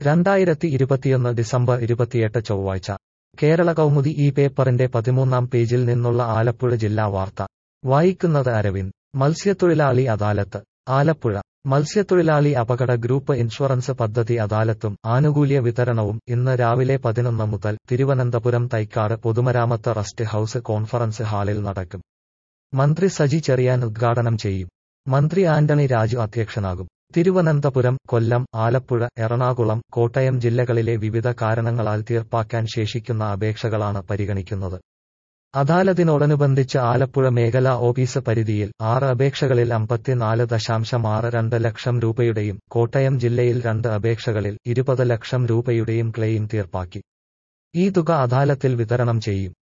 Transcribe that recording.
രണ്ടായിരത്തി ഇരുപത്തിയൊന്ന് ഡിസംബർ ഇരുപത്തിയെട്ട് ചൊവ്വാഴ്ച കേരള കൗമുദി ഈ പേപ്പറിന്റെ പതിമൂന്നാം പേജിൽ നിന്നുള്ള ആലപ്പുഴ ജില്ലാ വാർത്ത വായിക്കുന്നത് അരവിന്ദ് മത്സ്യത്തൊഴിലാളി അദാലത്ത് ആലപ്പുഴ മത്സ്യത്തൊഴിലാളി അപകട ഗ്രൂപ്പ് ഇൻഷുറൻസ് പദ്ധതി അദാലത്തും ആനുകൂല്യ വിതരണവും ഇന്ന് രാവിലെ പതിനൊന്ന് മുതൽ തിരുവനന്തപുരം തൈക്കാട് പൊതുമരാമത്ത് റസ്റ്റ് ഹൌസ് കോൺഫറൻസ് ഹാളിൽ നടക്കും മന്ത്രി സജി ചെറിയാൻ ഉദ്ഘാടനം ചെയ്യും മന്ത്രി ആന്റണി രാജു അധ്യക്ഷനാകും തിരുവനന്തപുരം കൊല്ലം ആലപ്പുഴ എറണാകുളം കോട്ടയം ജില്ലകളിലെ വിവിധ കാരണങ്ങളാൽ തീർപ്പാക്കാൻ ശേഷിക്കുന്ന അപേക്ഷകളാണ് പരിഗണിക്കുന്നത് അദാലത്തിനോടനുബന്ധിച്ച് ആലപ്പുഴ മേഖലാ ഓഫീസ് പരിധിയിൽ ആറ് അപേക്ഷകളിൽ അമ്പത്തിനാല് ദശാംശം ആറ് രണ്ട് ലക്ഷം രൂപയുടെയും കോട്ടയം ജില്ലയിൽ രണ്ട് അപേക്ഷകളിൽ ഇരുപത് ലക്ഷം രൂപയുടെയും ക്ലെയിം തീർപ്പാക്കി ഈ തുക അദാലത്തിൽ വിതരണം ചെയ്യും